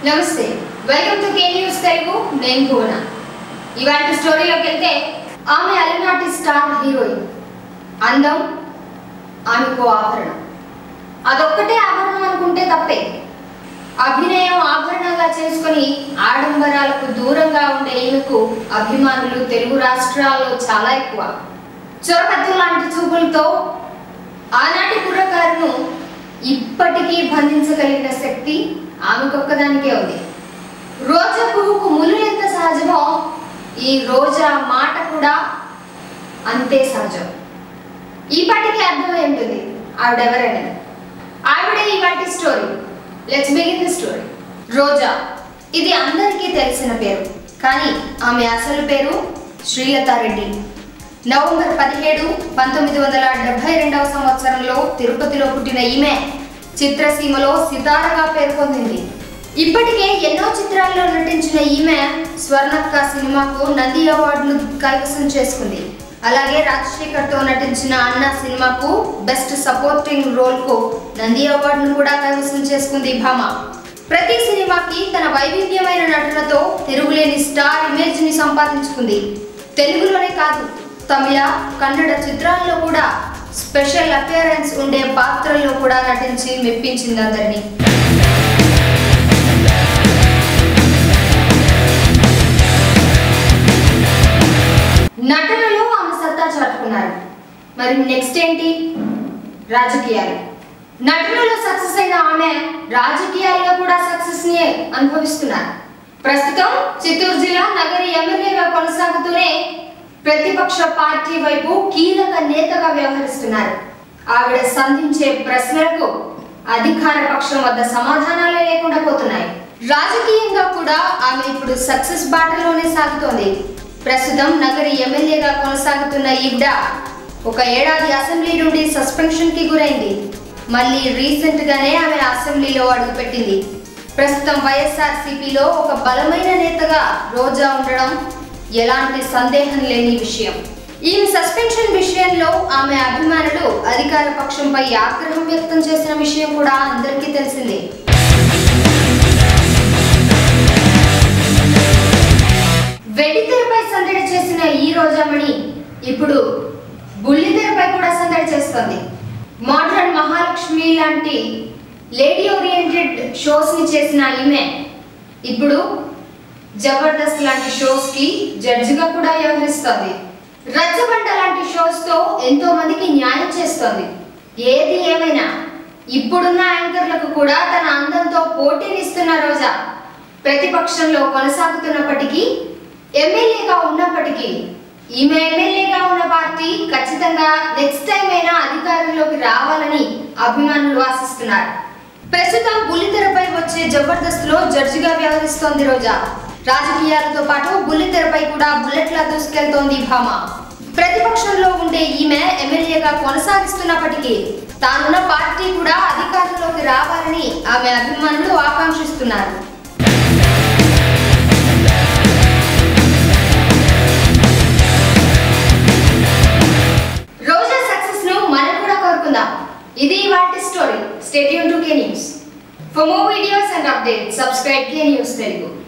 నమస్తే welcome to K news Telugu నేను భువన ఇవాటి స్టోరీలోకి వెళ్తే ఆమె అలనాటి స్టార్ హీరోయిన్ అందం ఆమెకు ఆభరణం అదొక్కటే ఆభరణం అనుకుంటే తప్పే అభినయం ఆభరణంగా చేసుకొని ఆడంబరాలకు దూరంగా ఉండే ఈమెకు అభిమానులు తెలుగు రాష్ట్రాల్లో చాలా ఎక్కువ చొరకత్తు లాంటి చూపులతో ఆనాటి కుర్రకారును ఇప్పటికీ బంధించగలిగిన శక్తి ఆమెకొక్కదానికే ఉంది రోజా పువ్వుకు ములు ఎంత సహజమో ఈ రోజా మాట కూడా అంతే సహజం ఈ పాటికి అర్థమై ఉంటుంది ఆవిడెవరైనా ఆవిడ ఈ వాటి story let's begin the story Roja ఇది అందరికీ తెలిసిన పేరు కానీ ఆమె అసలు పేరు శ్రీలతారెడ్డి నవంబర్ పదిహేడు పంతొమ్మిది వందల డెబ్బై రెండవ సంవత్సరంలో తిరుపతిలో పుట్టిన ఈమె చిత్రసీమలో సితారగా పేర్కొంది ఇప్పటికే ఎన్నో చిత్రాల్లో నటించిన ఈమె స్వర్ణక్క సినిమాకు నంది అవార్డును కైవసం చేసుకుంది అలాగే రాజశేఖర్తో నటించిన అన్న సినిమాకు బెస్ట్ సపోర్టింగ్ రోల్కు నంది అవార్డును కూడా కైవసం చేసుకుంది భామ ప్రతి సినిమాకి తన వైవిధ్యమైన నటనతో తిరుగులేని స్టార్ ఇమేజ్ ని సంపాదించుకుంది తెలుగులోనే కాదు తమిళ కన్నడ చిత్రాల్లో కూడా స్పెషల్ అపియరెన్స్ ఉండే పాత్రల్లో కూడా నటించి మెప్పించింది అందరినీ నటనలో ఆమె సత్తా చాటుకున్నారు మరి నెక్స్ట్ ఏంటి రాజకీయాలు నటనలో సక్సెస్ అయిన ఆమె రాజకీయాల్లో కూడా సక్సెస్ ని అనుభవిస్తున్నారు ప్రస్తుతం చిత్తూరు జిల్లా నగరి ఎమ్మెల్యేగా కొనసాగుతూనే ప్రతిపక్ష పార్టీ వైపు కీలక నేతగా వ్యవహరిస్తున్నారు ఆవిడ సంధించే ప్రశ్నలకు అధికార పక్షం వద్ద సమాధానాలే లేకుండా పోతున్నాయి రాజకీయంగా కూడా ఆమె ఇప్పుడు సక్సెస్ బాటలోనే సాగుతోంది ప్రస్తుతం నగరి ఎమ్మెల్యేగా కొనసాగుతున్న ఈవిడ ఒక ఏడాది అసెంబ్లీ నుండి సస్పెన్షన్ కి గురైంది మళ్ళీ రీసెంట్ గానే ఆమె అసెంబ్లీలో అడుగుపెట్టింది ప్రస్తుతం వైఎస్ఆర్ సిపిలో ఒక బలమైన నేతగా రోజా ఉండడం ఎలాంటి సందేహం లేని విషయం ఈమె సస్పెన్షన్ విషయంలో ఆమె అభిమానులు అధికార పక్షంపై ఆగ్రహం వ్యక్తం చేసిన విషయం కూడా అందరికీ తెలిసిందే వెడితెరపై సందడి చేసిన ఈ రోజామణి ఇప్పుడు బుల్లితెరపై కూడా సందడి చేస్తుంది మోడర్న్ మహాలక్ష్మి లాంటి లేడీ ఓరియంటెడ్ షోస్ ని చేసిన ఈమె ఇప్పుడు జబర్దస్త్ లాంటి షోస్ కి జడ్జిగా కూడా వ్యవహరిస్తోంది రచ్చబండ లాంటి షోస్ తో ఎంతో మందికి న్యాయం చేస్తోంది ఏది ఏమైనా ఇప్పుడున్న యాంకర్లకు కూడా తన అందంతో పోటీనిస్తున్న రోజా ప్రతిపక్షంలో కొనసాగుతున్నప్పటికీ ఎమ్మెల్యేగా ఉన్నప్పటికీ ఈమె ఎమ్మెల్యేగా ఉన్న పార్టీ ఖచ్చితంగా నెక్స్ట్ టైం అయినా అధికారంలోకి రావాలని అభిమానులు ఆశిస్తున్నారు ప్రస్తుతం బుల్లితెరపై వచ్చే జబర్దస్త్ లో జడ్జిగా వ్యవహరిస్తోంది రోజా రాజకీయాలతో పాటు బుల్లితెరపై కూడా బుల్లెట్లా దూసుకెళ్తోంది భామ ప్రతిపక్షంలో ఉండే ఈమె ఎమ్మెల్యేగా కొనసాగిస్తున్నప్పటికీ తానున్న పార్టీ కూడా అధికారంలోకి రావాలని ఆమె అభిమానులు ఆకాంక్షిస్తున్నారు రోజా సక్సెస్ ను మనం కూడా కోరుకుందాం ఇది వాటి story stay tuned to K news for more videos and updates subscribe K news Telugu